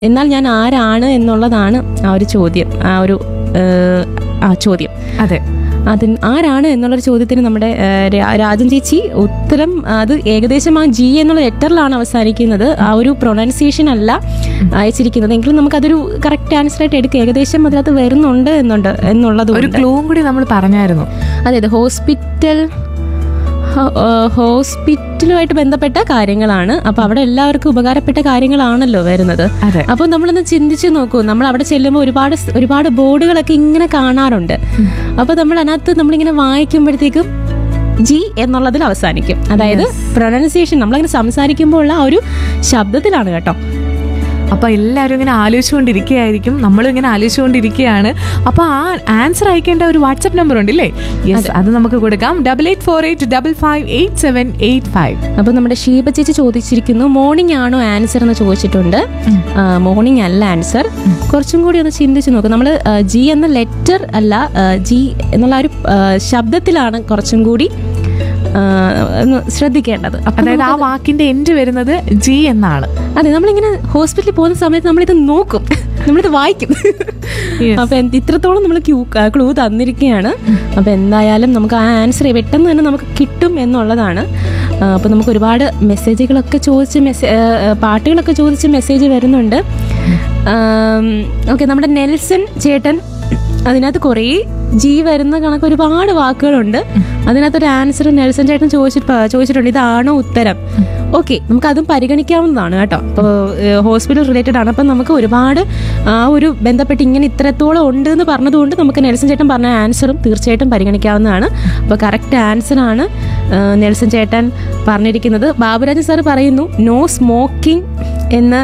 എന്നാൽ ഞാൻ ആരാണ് എന്നുള്ളതാണ് ആ ഒരു ചോദ്യം ആ ഒരു ഏഹ്, ആ ചോദ്യം അതെ അതിന് ആരാണ് എന്നുള്ളൊരു ചോദ്യത്തിന് നമ്മുടെ ഏഹ്, രാ- രാജൻ ചേച്ചി ഉത്തരം അത് ഏകദേശം ആ ജി എന്നുള്ള ലെറ്ററിലാണ് അവസാനിക്കുന്നത് ആ ഒരു പ്രൊനൗൺസിയേഷൻ അല്ല അയച്ചിരിക്കുന്നത് എങ്കിലും നമുക്കതൊരു കറക്റ്റ് ആൻസർ ആയിട്ട് എടുക്കുക ഏകദേശം അതിനകത്ത് വരുന്നുണ്ട് എന്നുണ്ട് എന്നുള്ളത് ഒരു കൊണ്ട്. ക്ലൂവും കൂടി നമ്മൾ പറഞ്ഞായിരുന്നു അതെ അതെ ഹോസ്പിറ്റൽ ഹോ- ഏഹ് ഹോസ്പിറ്റലുമായിട്ട് ബന്ധപ്പെട്ട കാര്യങ്ങളാണ് അപ്പൊ അവിടെ എല്ലാവർക്കും ഉപകാരപ്പെട്ട കാര്യങ്ങളാണല്ലോ വരുന്നത് അതെ അപ്പോൾ നമ്മളൊന്ന് ചിന്തിച്ച് നോക്കൂ നമ്മൾ അവിടെ ചെല്ലുമ്പോൾ ഒരുപാട് സ് ഒരുപാട് ബോർഡുകളൊക്കെ ഇങ്ങനെ കാണാറുണ്ട് അപ്പോൾ നമ്മൾ അതിനകത്ത് നമ്മളിങ്ങനെ വായിക്കുമ്പോഴത്തേക്കും ജി എന്നുള്ളതിൽ അവസാനിക്കും അതായത് പ്രൊനൗൺസിയേഷൻ നമ്മളങ്ങനെ സംസാരിക്കുമ്പോൾ ഉള്ള ആ ഒരു ശബ്ദത്തിലാണ് കേട്ടോ അപ്പൊ എല്ലാവരും ഇങ്ങനെ ആലോചിച്ചുകൊണ്ടിരിക്കുകയായിരിക്കും നമ്മളും ഇങ്ങനെ ആലോചിച്ചുകൊണ്ടിരിക്കുകയാണ് അപ്പൊ ആ ആൻസർ അയക്കേണ്ട ഒരു വാട്സ്ആപ്പ് നമ്പർ ഉണ്ടല്ലേ യെസ് അത് നമുക്ക് കൊടുക്കാം double eight four eight double five eight seven eight five അപ്പോൾ നമ്മുടെ ഷീബ ചേച്ചി ചോദിച്ചിരിക്കുന്നു മോർണിംഗ് ആണോ ആൻസർ എന്ന് ചോദിച്ചിട്ടുണ്ട് മോർണിംഗ് അല്ല ആൻസർ കുറച്ചും കൂടി ഒന്ന് ചിന്തിച്ച് നോക്കും നമ്മൾ ജി എന്ന ലെറ്റർ അല്ല ആ, ജി എന്നുള്ള ആ ഒരു ആ, ശബ്ദത്തിലാണ് കുറച്ചും കൂടി ആ, ഒന്ന് ശ്രദ്ധിക്കേണ്ടത് അപ്പം അതായത് ആ വാക്കിന്റെ എൻഡ് വരുന്നത് ജി എന്നാണ് അതെ നമ്മളിങ്ങനെ ഹോസ്പിറ്റലിൽ പോകുന്ന സമയത്ത് നമ്മളിത് നോക്കും നമ്മളിത് വായിക്കും Yes. അപ്പൊ എന്ത് ഇത്രത്തോളം നമ്മൾ ക്യൂ ക്ലൂ തന്നിരിക്കുകയാണ് അപ്പൊ എന്തായാലും നമുക്ക് ആ ആൻസർ പെട്ടെന്ന് തന്നെ നമുക്ക് കിട്ടും എന്നുള്ളതാണ് ആ, അപ്പൊ നമുക്ക് ഒരുപാട് മെസ്സേജുകളൊക്കെ ചോദിച്ച് മെസ്സേജ് പാട്ടുകളൊക്കെ ചോദിച്ച് മെസ്സേജ് വരുന്നുണ്ട് ഓക്കെ നമ്മുടെ നെൽസൺ ചേട്ടൻ അതിനകത്ത് കുറേ ജി വരുന്ന കണക്ക് ഒരുപാട് വാക്കുകളുണ്ട് അതിനകത്തൊരു ആൻസർ നെൽസൺ ചേട്ടൻ ചോദിച്ചിട്ട് ചോദിച്ചിട്ടുണ്ട് ഇതാണോ ഉത്തരം ഓക്കെ നമുക്ക് അതും പരിഗണിക്കാവുന്നതാണ് കേട്ടോ അപ്പോൾ ഹോസ്പിറ്റൽ റിലേറ്റഡ് ആണ് അപ്പം നമുക്ക് ഒരുപാട് ആ ഒരു ബന്ധപ്പെട്ട് ഇങ്ങനെ ഇത്രത്തോളം ഉണ്ട് എന്ന് പറഞ്ഞതുകൊണ്ട് നമുക്ക് നെൽസൺ ചേട്ടൻ പറഞ്ഞ ആൻസറും തീർച്ചയായിട്ടും പരിഗണിക്കാവുന്നതാണ് അപ്പോൾ കറക്റ്റ് ആൻസറാണ് നെൽസൺ ചേട്ടൻ പറഞ്ഞിരിക്കുന്നത് ബാബുരാജൻ സാർ പറയുന്നു നോ സ്മോക്കിംഗ് എന്ന്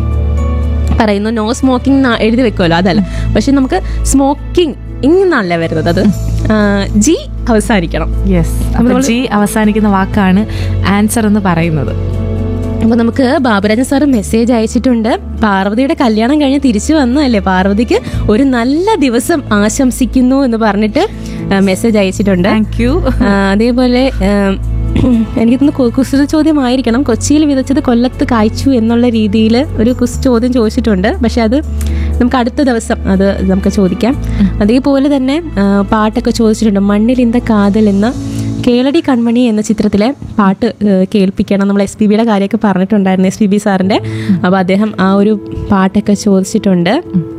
പറയുന്നു നോ സ്മോക്കിംഗ് എഴുതി വെക്കുമല്ലോ അതല്ല പക്ഷെ നമുക്ക് സ്മോക്കിംഗ് ഇങ്ങനല്ല വരുന്നത് അത് ആ, ജി അവസാനിക്കണം യെസ് അപ്പൊ ജി അവസാനിക്കുന്ന വാക്കാണ് ആൻസർ എന്ന് പറയുന്നത് അപ്പോൾ നമുക്ക് ബാബുരാജൻ സാറ് മെസ്സേജ് അയച്ചിട്ടുണ്ട് പാർവതിയുടെ കല്യാണം കഴിഞ്ഞ് തിരിച്ചു വന്നതല്ലേ പാർവതിക്ക് ഒരു നല്ല ദിവസം ആശംസിക്കുന്നു എന്ന് പറഞ്ഞിട്ട് മെസ്സേജ് അയച്ചിട്ടുണ്ട് താങ്ക് യു ആ, അതേപോലെ ആ, എനിക്ക് തോന്നുന്നു കുസൃത ചോദ്യമായിരിക്കണം കൊച്ചിയിൽ വിതച്ചത് കൊല്ലത്ത് കായ്ച്ചു എന്നുള്ള രീതിയിൽ ഒരു കുസ് ചോദ്യം ചോദിച്ചിട്ടുണ്ട് പക്ഷെ അത് നമുക്ക് അടുത്ത ദിവസം അത് നമുക്ക് ചോദിക്കാം അതേപോലെ തന്നെ ആ, പാട്ടൊക്കെ ചോദിച്ചിട്ടുണ്ട് മണ്ണിലിന്ത കാതൽ എന്ന കേളടി കൺമണി എന്ന ചിത്രത്തിലെ പാട്ട് ആ, കേൾപ്പിക്കണം നമ്മൾ എസ് പി ബിയുടെ കാര്യമൊക്കെ പറഞ്ഞിട്ടുണ്ടായിരുന്നു എസ് പി ബി സാറിൻ്റെ അപ്പോൾ അദ്ദേഹം ആ ഒരു പാട്ടൊക്കെ ചോദിച്ചിട്ടുണ്ട്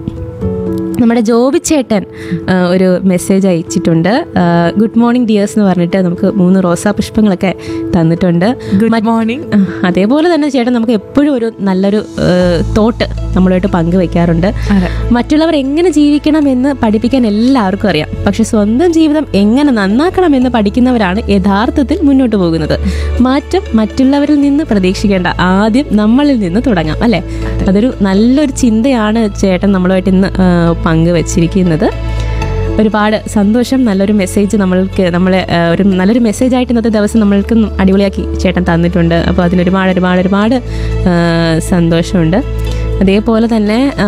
നമ്മുടെ ജോബി ചേട്ടൻ ആ, ഒരു മെസ്സേജ് അയച്ചിട്ടുണ്ട് ആ, ഗുഡ് മോർണിംഗ് ഡിയേഴ്സ് എന്ന് പറഞ്ഞിട്ട് നമുക്ക് മൂന്ന് റോസാ പുഷ്പങ്ങളൊക്കെ തന്നിട്ടുണ്ട് ഗുഡ് മോർണിംഗ് ആ, അതേപോലെ തന്നെ ചേട്ടൻ നമുക്ക് എപ്പോഴും ഒരു നല്ലൊരു തോട്ട് നമ്മളുമായിട്ട് പങ്കുവെക്കാറുണ്ട് അതെ മറ്റുള്ളവർ എങ്ങനെ ജീവിക്കണം എന്ന് പഠിപ്പിക്കാൻ എല്ലാവർക്കും അറിയാം പക്ഷെ സ്വന്തം ജീവിതം എങ്ങനെ നന്നാക്കണം എന്ന് പഠിക്കുന്നവരാണ് യഥാർത്ഥത്തിൽ മുന്നോട്ട് പോകുന്നത് മാറ്റം മറ്റുള്ളവരിൽ നിന്ന് പ്രതീക്ഷിക്കേണ്ട ആദ്യം നമ്മളിൽ നിന്ന് തുടങ്ങാം അല്ലെ അതൊരു നല്ലൊരു ചിന്തയാണ് ചേട്ടൻ നമ്മളുമായിട്ട് ഇന്ന് ആ, പങ്കുവച്ചിരിക്കുന്നത് ഒരുപാട് സന്തോഷം നല്ലൊരു മെസ്സേജ് നമ്മൾക്ക് നമ്മളെ ആ, ഒരു നല്ലൊരു മെസ്സേജ് ആയിട്ട് ഇന്നത്തെ ദിവസം നമ്മൾക്ക് അടിപൊളിയാക്കി ചേട്ടൻ തന്നിട്ടുണ്ട് അപ്പോൾ അതിന് ഒരുപാട് ഒരുപാട് ഒരുപാട് ആ, സന്തോഷമുണ്ട് അതേപോലെ തന്നെ ആ,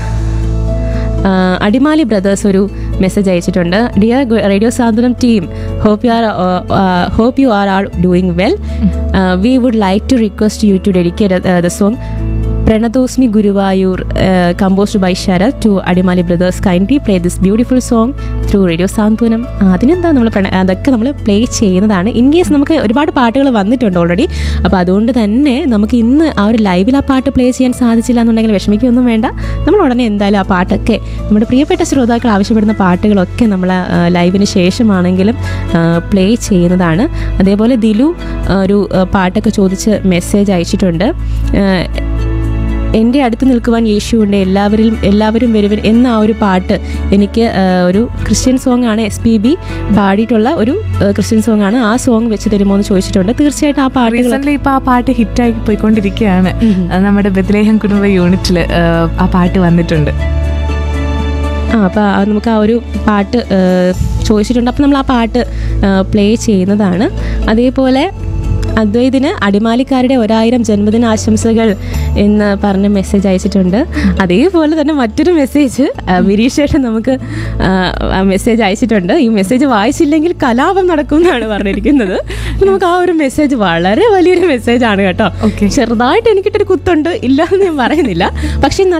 ആ, അടിമാലി ബ്രദേഴ്സ് ഒരു മെസ്സേജ് അയച്ചിട്ടുണ്ട് dear radio Santhwanam team hope you are hope you are are doing well we would like to request you to dedicate the song Pranathosmi Guruvayoor composed by Sarath to Adimali brothers kindly play this beautiful song through radio Santhwanam ആ, അതിനെന്താ നമ്മൾ അതൊക്കെ നമ്മൾ play ചെയ്യുന്നതാണ് in case നമുക്ക് ഒരുപാട് പാട്ടുകൾ വന്നിട്ടുണ്ട് ഓൾറെഡി അപ്പോൾ അതുകൊണ്ട് തന്നെ നമുക്ക് ഇന്ന് ആ ഒരു ലൈവിൽ ആ പാട്ട് പ്ലേ ചെയ്യാൻ സാധിച്ചില്ല എന്നുണ്ടെങ്കിൽ വിഷമിക്കൊന്നും വേണ്ട നമ്മൾ ഉടനെ എന്തായാലും ആ പാട്ടൊക്കെ നമ്മുടെ പ്രിയപ്പെട്ട ശ്രോതാക്കൾ ആവശ്യപ്പെടുന്ന പാട്ടുകളൊക്കെ നമ്മൾ ലൈവിന് ശേഷമാണെങ്കിലും പ്ലേ ചെയ്യുന്നതാണ് അതേപോലെ ദിലു ആ, ഒരു ആ, പാട്ടൊക്കെ ചോദിച്ച് മെസ്സേജ് അയച്ചിട്ടുണ്ട് ആ, എൻ്റെ അടുത്ത് നിൽക്കുവാൻ യേശുവുണ്ട് എല്ലാവരിലും എല്ലാവരും വരുവൻ എന്ന ആ ഒരു പാട്ട് എനിക്ക് ആ, ഒരു ക്രിസ്ത്യൻ സോങ് ആണ് എസ് പി ബി പാടിയിട്ടുള്ള ഒരു ആ, ക്രിസ്ത്യൻ സോങ് ആണ് ആ സോങ് വെച്ച് തരുമോ എന്ന് ചോദിച്ചിട്ടുണ്ട് തീർച്ചയായിട്ടും ആ പാട്ടുകൾ റീസെന്റ് ഇപ്പൊ ആ പാട്ട് ഹിറ്റായി പോയിക്കൊണ്ടിരിക്കുകയാണ് അത് നമ്മുടെ ബദ്ലേഹം കുടുംബ യൂണിറ്റിൽ ആ പാട്ട് വന്നിട്ടുണ്ട് ആ അപ്പോൾ നമുക്ക് ആ ഒരു പാട്ട് ആ, ചോദിച്ചിട്ടുണ്ട് അപ്പോൾ നമ്മൾ ആ പാട്ട് പ്ലേ ചെയ്യുന്നതാണ് അതേപോലെ അദ്വൈതിന് അടിമാലിക്കാരുടെ ഒരായിരം ജന്മദിന ആശംസകൾ എന്ന് പറഞ്ഞ് മെസ്സേജ് അയച്ചിട്ടുണ്ട് അതേപോലെ തന്നെ മറ്റൊരു മെസ്സേജ് വിരീഷേഷൻ നമുക്ക് മെസ്സേജ് അയച്ചിട്ടുണ്ട് ഈ മെസ്സേജ് വായിച്ചില്ലെങ്കിൽ കലാപം നടക്കും എന്നാണ് പറഞ്ഞിരിക്കുന്നത് അപ്പോൾ നമുക്ക് ആ ഒരു മെസ്സേജ് വളരെ വലിയൊരു മെസ്സേജ് ആണ് കേട്ടോ Okay. ചെറുതായിട്ട് എനിക്കിട്ടൊരു കുത്തുണ്ട് ഇല്ല എന്ന് ഞാൻ പറയുന്നില്ല പക്ഷെ